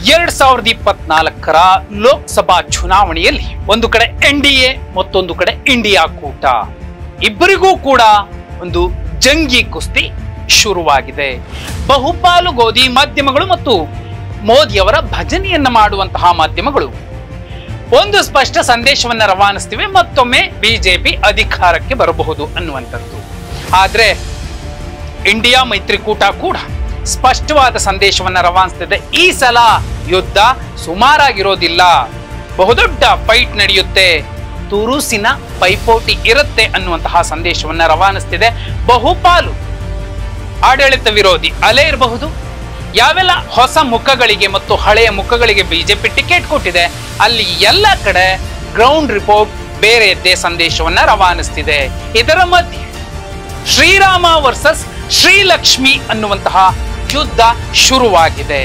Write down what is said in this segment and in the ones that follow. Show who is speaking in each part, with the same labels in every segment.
Speaker 1: ಎರಡ್ ಸಾವಿರದ ಇಪ್ಪತ್ನಾಲ್ಕರ ಲೋಕಸಭಾ ಚುನಾವಣೆಯಲ್ಲಿ ಒಂದು ಕಡೆ ಎನ್ ಡಿ ಎ ಮತ್ತೊಂದು ಕಡೆ ಇಂಡಿಯಾ ಕೂಟ ಇಬ್ಬರಿಗೂ ಕೂಡ ಒಂದು ಜಂಗಿ ಕುಸ್ತಿ ಶುರುವಾಗಿದೆ ಬಹುಪಾಲು ಗೋಧಿ ಮಾಧ್ಯಮಗಳು ಮತ್ತು ಮೋದಿಯವರ ಭಜನೆಯನ್ನ ಮಾಡುವಂತಹ ಮಾಧ್ಯಮಗಳು ಒಂದು ಸ್ಪಷ್ಟ ಸಂದೇಶವನ್ನ ರವಾನಿಸ್ತಿವೆ ಮತ್ತೊಮ್ಮೆ ಬಿಜೆಪಿ ಅಧಿಕಾರಕ್ಕೆ ಬರಬಹುದು ಅನ್ನುವಂಥದ್ದು ಆದ್ರೆ ಇಂಡಿಯಾ ಮೈತ್ರಿಕೂಟ ಕೂಡ ಸ್ಪಷ್ಟವಾದ ಸಂದೇಶವನ್ನ ರವಾನಿಸ್ತಿದೆ ಈ ಸಲ ಯುದ್ಧ ಸುಮಾರಾಗಿರೋದಿಲ್ಲ ಬಹುದೊಡ್ಡ ಫೈಟ್ ನಡೆಯುತ್ತೆ ತುರುಸಿನ ಪೈಪೋಟಿ ಇರುತ್ತೆ ಅನ್ನುವಂತಹ ಸಂದೇಶವನ್ನ ರವಾನಿಸ್ತಿದೆ ಬಹುಪಾಲು ಆಡಳಿತ ವಿರೋಧಿ ಅಲೆ ಇರಬಹುದು ಯಾವೆಲ್ಲ ಹೊಸ ಮುಖಗಳಿಗೆ ಮತ್ತು ಹಳೆಯ ಮುಖಗಳಿಗೆ ಬಿಜೆಪಿ ಟಿಕೆಟ್ ಕೊಟ್ಟಿದೆ ಅಲ್ಲಿ ಎಲ್ಲ ಕಡೆ ಗ್ರೌಂಡ್ ರಿಪೋರ್ಟ್ ಬೇರೆಯದ್ದೇ ಸಂದೇಶವನ್ನ ರವಾನಿಸ್ತಿದೆ ಇದರ ಮಧ್ಯೆ ಶ್ರೀರಾಮ ವರ್ಸಸ್ ಶ್ರೀಲಕ್ಷ್ಮಿ ಅನ್ನುವಂತಹ ಯುದ್ಧ ಶುರುವಾಗಿದೆ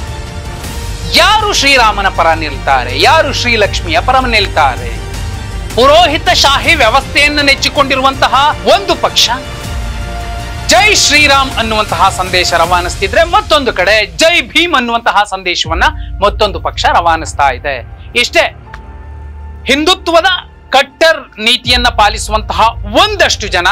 Speaker 1: ಯಾರು ಶ್ರೀರಾಮನ ಪರ ನಿಲ್ತಾರೆ ಯಾರು ಶ್ರೀಲಕ್ಷ್ಮಿಯ ಪರ ನಿಲ್ತಾರೆ ಪುರೋಹಿತ ಶಾಹಿ ವ್ಯವಸ್ಥೆಯನ್ನು ನೆಚ್ಚಿಕೊಂಡಿರುವಂತಹ ಒಂದು ಪಕ್ಷ ಜೈ ಶ್ರೀರಾಮ್ ಅನ್ನುವಂತಹ ಸಂದೇಶ ರವಾನಿಸ್ತಿದ್ರೆ ಮತ್ತೊಂದು ಕಡೆ ಜೈ ಭೀಮ್ ಅನ್ನುವಂತಹ ಸಂದೇಶವನ್ನ ಮತ್ತೊಂದು ಪಕ್ಷ ರವಾನಿಸ್ತಾ ಇದೆ ಇಷ್ಟೇ ಹಿಂದುತ್ವದ ಕಟ್ಟರ್ ನೀತಿಯನ್ನ ಪಾಲಿಸುವಂತಹ ಒಂದಷ್ಟು ಜನ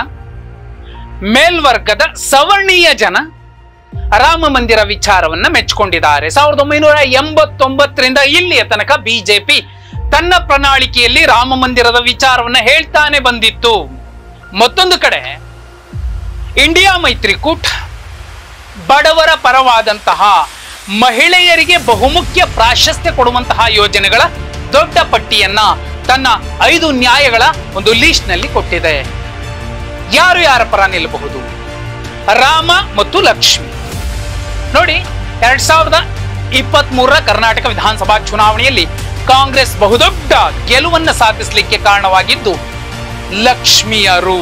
Speaker 1: ಮೇಲ್ವರ್ಗದ ಸವರ್ಣೀಯ ಜನ ರಾಮ ಮಂದಿರ ವಿಚಾರವನ್ನ ಮೆಚ್ಚಿಕೊಂಡಿದ್ದಾರೆ ಸಾವಿರದ ಒಂಬೈನೂರ ಎಂಬತ್ತೊಂಬತ್ತರಿಂದ ಇಲ್ಲಿಯ ತನಕ ಬಿಜೆಪಿ ತನ್ನ ಪ್ರಣಾಳಿಕೆಯಲ್ಲಿ ರಾಮ ಮಂದಿರದ ವಿಚಾರವನ್ನ ಹೇಳ್ತಾನೆ ಬಂದಿತ್ತು ಮತ್ತೊಂದು ಕಡೆ ಇಂಡಿಯಾ ಮೈತ್ರಿಕೂಟ ಬಡವರ ಪರವಾದಂತಹ ಮಹಿಳೆಯರಿಗೆ ಬಹುಮುಖ್ಯ ಪ್ರಾಶಸ್ತ್ಯ ಕೊಡುವಂತಹ ಯೋಜನೆಗಳ ದೊಡ್ಡ ಪಟ್ಟಿಯನ್ನ ತನ್ನ ಐದು ನ್ಯಾಯಗಳ ಒಂದು ಲೀಸ್ಟ್ ನಲ್ಲಿ ಕೊಟ್ಟಿದೆ ಯಾರು ಯಾರ ಪರ ನಿಲ್ಲಬಹುದು ರಾಮ ಮತ್ತು ಲಕ್ಷ್ಮಿ ನೋಡಿ ಎರಡ್ ಸಾವಿರದ ಇಪ್ಪತ್ತ್ ಮೂರರ ಕರ್ನಾಟಕ ವಿಧಾನಸಭಾ ಚುನಾವಣೆಯಲ್ಲಿ ಕಾಂಗ್ರೆಸ್ ಬಹುದೊಡ್ಡ ಗೆಲುವನ್ನು ಸಾಧಿಸಲಿಕ್ಕೆ ಕಾರಣವಾಗಿದ್ದು ಲಕ್ಷ್ಮಿಯರು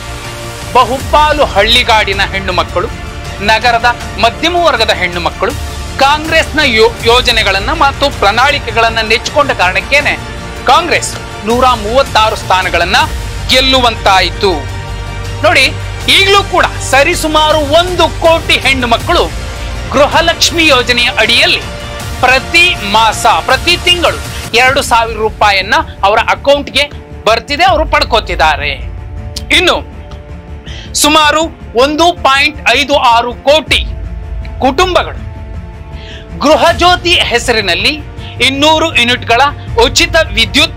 Speaker 1: ಬಹುಪಾಲು ಹಳ್ಳಿಗಾಡಿನ ಹೆಣ್ಣು ಮಕ್ಕಳು ನಗರದ ಮಧ್ಯಮ ವರ್ಗದ ಹೆಣ್ಣು ಮಕ್ಕಳು ಕಾಂಗ್ರೆಸ್ನ ಯೋ ಯೋಜನೆಗಳನ್ನ ಮತ್ತು ಪ್ರಣಾಳಿಕೆಗಳನ್ನ ನೆಚ್ಚಿಕೊಂಡ ಕಾರಣಕ್ಕೇನೆ ಕಾಂಗ್ರೆಸ್ ನೂರ ಮೂವತ್ತಾರು ಸ್ಥಾನಗಳನ್ನ ಗೆಲ್ಲುವಂತಾಯಿತು ನೋಡಿ ಈಗಲೂ ಕೂಡ ಸರಿಸುಮಾರು ಒಂದು ಕೋಟಿ ಹೆಣ್ಣು ಮಕ್ಕಳು ಗೃಹಲಕ್ಷ್ಮಿ ಯೋಜನೆಯ ಅಡಿಯಲ್ಲಿ ಪ್ರತಿ ಮಾಸ ಪ್ರತಿ ತಿಂಗಳು ಎರಡು ಸಾವಿರ ರೂಪಾಯಿಯನ್ನ ಅವರ ಅಕೌಂಟ್ಗೆ ಬರ್ತಿದೆ ಅವರು ಪಡ್ಕೋತಿದ್ದಾರೆ ಇನ್ನು ಸುಮಾರು ಒಂದು ಪಾಯಿಂಟ್ ಐದು ಆರು ಕೋಟಿ ಕುಟುಂಬಗಳು ಗೃಹಜ್ಯೋತಿ ಹೆಸರಿನಲ್ಲಿ ಇನ್ನೂರು ಯೂನಿಟ್ಗಳ ಉಚಿತ ವಿದ್ಯುತ್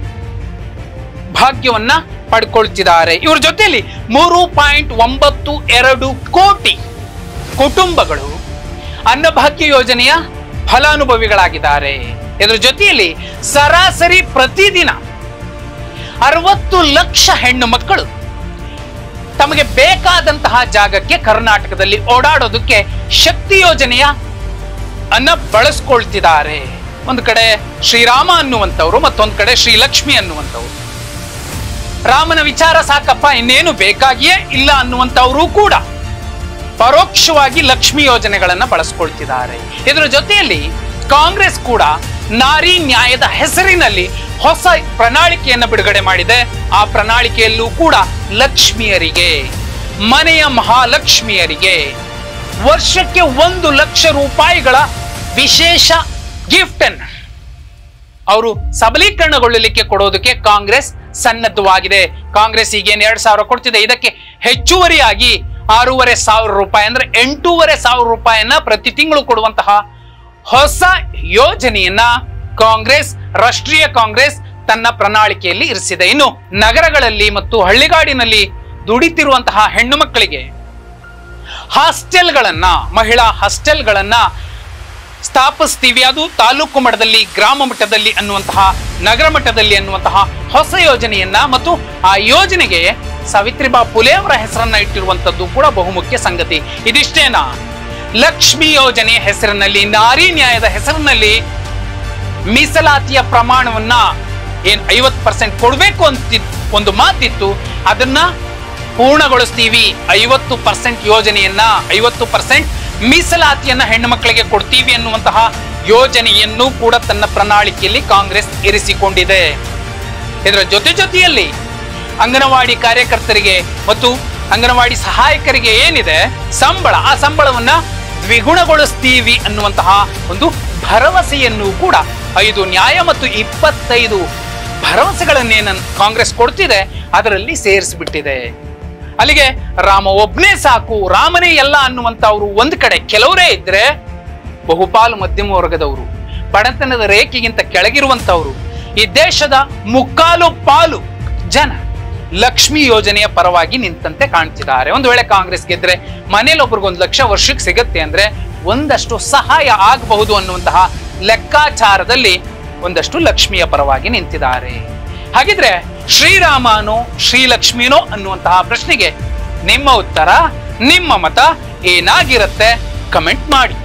Speaker 1: ಭಾಗ್ಯವನ್ನ ಪಡ್ಕೊಳ್ತಿದ್ದಾರೆ ಇವ್ರ ಜೊತೆಯಲ್ಲಿ ಮೂರು ಪಾಯಿಂಟ್ ಒಂಬತ್ತು ಎರಡು ಕೋಟಿ ಕುಟುಂಬಗಳು ಅನ್ನಭಾಗ್ಯ ಯೋಜನೆಯ ಫಲಾನುಭವಿಗಳಾಗಿದ್ದಾರೆ ಇದರ ಜೊತೆಯಲ್ಲಿ ಸರಾಸರಿ ಪ್ರತಿದಿನ ಅರವತ್ತು ಲಕ್ಷ ಹೆಣ್ಣು ಮಕ್ಕಳು ತಮಗೆ ಬೇಕಾದಂತಹ ಜಾಗಕ್ಕೆ ಕರ್ನಾಟಕದಲ್ಲಿ ಓಡಾಡೋದಕ್ಕೆ ಶಕ್ತಿ ಯೋಜನೆಯ ಅನ್ನ ಬಳಸ್ಕೊಳ್ತಿದ್ದಾರೆ ಒಂದು ಕಡೆ ಶ್ರೀರಾಮ ಅನ್ನುವಂಥವ್ರು ಮತ್ತೊಂದು ಕಡೆ ಶ್ರೀಲಕ್ಷ್ಮಿ ಅನ್ನುವಂಥವ್ರು ರಾಮನ ವಿಚಾರ ಸಾಕಪ್ಪ ಇನ್ನೇನು ಬೇಕಾಗಿಯೇ ಇಲ್ಲ ಅನ್ನುವಂಥವರು ಕೂಡ ಪರೋಕ್ಷವಾಗಿ ಲಕ್ಷ್ಮಿ ಯೋಜನೆಗಳನ್ನ ಬಳಸ್ಕೊಳ್ತಿದ್ದಾರೆ ಇದರ ಜೊತೆಯಲ್ಲಿ ಕಾಂಗ್ರೆಸ್ ಕೂಡ ನಾರಿ ನ್ಯಾಯದ ಹೆಸರಿನಲ್ಲಿ ಹೊಸ ಪ್ರಣಾಳಿಕೆಯನ್ನು ಬಿಡುಗಡೆ ಮಾಡಿದೆ ಆ ಪ್ರಣಾಳಿಕೆಯಲ್ಲೂ ಕೂಡ ಲಕ್ಷ್ಮಿಯರಿಗೆ ಮನೆಯ ಮಹಾಲಕ್ಷ್ಮಿಯರಿಗೆ ವರ್ಷಕ್ಕೆ ಒಂದು ಲಕ್ಷ ರೂಪಾಯಿಗಳ ವಿಶೇಷ ಗಿಫ್ಟ್ ಅನ್ನು ಅವರು ಸಬಲೀಕರಣಗೊಳ್ಳಲಿಕ್ಕೆ ಕೊಡೋದಕ್ಕೆ ಕಾಂಗ್ರೆಸ್ ಸನ್ನದ್ಧವಾಗಿದೆ ಕಾಂಗ್ರೆಸ್ ಈಗೇನು ಎರಡ್ ಸಾವಿರ ಕೊಡ್ತಿದೆ ಇದಕ್ಕೆ ಹೆಚ್ಚುವರಿಯಾಗಿ ಆರೂವರೆ ಸಾವಿರ ರೂಪಾಯಿ ಅಂದ್ರೆ ಎಂಟೂವರೆ ಸಾವಿರ ರೂಪಾಯಿಯನ್ನ ಪ್ರತಿ ತಿಂಗಳು ಕೊಡುವಂತಹ ಹೊಸ ಯೋಜನೆಯನ್ನ ಕಾಂಗ್ರೆಸ್ ರಾಷ್ಟ್ರೀಯ ಕಾಂಗ್ರೆಸ್ ತನ್ನ ಪ್ರಣಾಳಿಕೆಯಲ್ಲಿ ಇರಿಸಿದೆ ಇನ್ನು ನಗರಗಳಲ್ಲಿ ಮತ್ತು ಹಳ್ಳಿಗಾಡಿನಲ್ಲಿ ದುಡಿತಿರುವಂತಹ ಹೆಣ್ಣು ಮಕ್ಕಳಿಗೆ ಹಾಸ್ಟೆಲ್ಗಳನ್ನ ಮಹಿಳಾ ಹಾಸ್ಟೆಲ್ಗಳನ್ನ ಸ್ಥಾಪಿಸ್ತೀವಿ ಅದು ತಾಲೂಕು ಮಟ್ಟದಲ್ಲಿ ಗ್ರಾಮ ಮಟ್ಟದಲ್ಲಿ ಅನ್ನುವಂತಹ ನಗರ ಮಟ್ಟದಲ್ಲಿ ಅನ್ನುವಂತಹ ಹೊಸ ಯೋಜನೆಯನ್ನ ಮತ್ತು ಆ ಯೋಜನೆಗೆ ಸಾವಿತ್ರಿಬಾ ಫುಲೆ ಅವರ ಹೆಸರನ್ನ ಇಟ್ಟಿರುವಂತದ್ದು ಕೂಡ ಬಹುಮುಖ್ಯ ಸಂಗತಿ ಇದಿಷ್ಟೇನಾ ಲಕ್ಷ್ಮಿ ಯೋಜನೆಯ ಹೆಸರಿನಲ್ಲಿ ನಾರಿ ನ್ಯಾಯದ ಹೆಸರಿನಲ್ಲಿ ಮೀಸಲಾತಿಯ ಪ್ರಮಾಣವನ್ನ ಏನ್ ಐವತ್ ಪರ್ಸೆಂಟ್ ಕೊಡ್ಬೇಕು ಅಂತ ಒಂದು ಮಾತಿತ್ತು ಅದನ್ನ ಪೂರ್ಣಗೊಳಿಸ್ತೀವಿ ಐವತ್ತು ಪರ್ಸೆಂಟ್ ಯೋಜನೆಯನ್ನ ಐವತ್ತು ಪರ್ಸೆಂಟ್ ಮೀಸಲಾತಿಯನ್ನ ಹೆಣ್ಣು ಮಕ್ಕಳಿಗೆ ಕೊಡ್ತೀವಿ ಅನ್ನುವಂತಹ ಯೋಜನೆಯನ್ನು ಕೂಡ ತನ್ನ ಪ್ರಣಾಳಿಕೆಯಲ್ಲಿ ಕಾಂಗ್ರೆಸ್ ಇರಿಸಿಕೊಂಡಿದೆ ಇದರ ಜೊತೆ ಜೊತೆಯಲ್ಲಿ ಅಂಗನವಾಡಿ ಕಾರ್ಯಕರ್ತರಿಗೆ ಮತ್ತು ಅಂಗನವಾಡಿ ಸಹಾಯಕರಿಗೆ ಏನಿದೆ ಸಂಬಳ ಆ ಸಂಬಳವನ್ನ ದ್ವಿಗುಣಗೊಳಿಸ್ತೀವಿ ಅನ್ನುವಂತಹ ಒಂದು ಭರವಸೆಯನ್ನು ಕೂಡ ಐದು ನ್ಯಾಯ ಮತ್ತು ಇಪ್ಪತ್ತೈದು ಭರವಸೆಗಳನ್ನೇನು ಕಾಂಗ್ರೆಸ್ ಕೊಡ್ತಿದೆ ಅದರಲ್ಲಿ ಸೇರಿಸ್ಬಿಟ್ಟಿದೆ ಅಲ್ಲಿಗೆ ರಾಮ ಒಬ್ನೇ ಸಾಕು ರಾಮನೇ ಎಲ್ಲ ಅನ್ನುವಂತವ್ರು ಒಂದ್ ಕಡೆ ಕೆಲವರೇ ಇದ್ರೆ ಬಹುಪಾಲು ಮಧ್ಯಮ ವರ್ಗದವರು ಬಡತನದ ರೇಖೆಗಿಂತ ಕೆಳಗಿರುವಂತವ್ರು ಈ ದೇಶದ ಮುಕ್ಕಾಲು ಪಾಲು ಜನ ಲಕ್ಷ್ಮಿ ಯೋಜನೆಯ ಪರವಾಗಿ ನಿಂತಂತೆ ಕಾಣ್ತಿದ್ದಾರೆ ಒಂದು ವೇಳೆ ಕಾಂಗ್ರೆಸ್ ಗೆದ್ರೆ ಮನೇಲಿ ಒಬ್ರಿಗೆ ಒಂದು ಲಕ್ಷ ವರ್ಷಕ್ಕೆ ಸಿಗತ್ತೆ ಅಂದ್ರೆ ಒಂದಷ್ಟು ಸಹಾಯ ಆಗಬಹುದು ಅನ್ನುವಂತಹ ಲೆಕ್ಕಾಚಾರದಲ್ಲಿ ಒಂದಷ್ಟು ಲಕ್ಷ್ಮಿಯ ಪರವಾಗಿ ನಿಂತಿದ್ದಾರೆ ಹಾಗಿದ್ರೆ ಶ್ರೀರಾಮನೋ ಶ್ರೀಲಕ್ಷ್ಮಿನೋ ಅನ್ನುವಂತಹ ಪ್ರಶ್ನೆಗೆ ನಿಮ್ಮ ಉತ್ತರ ನಿಮ್ಮ ಮತ ಏನಾಗಿರುತ್ತೆ ಕಮೆಂಟ್ ಮಾಡಿ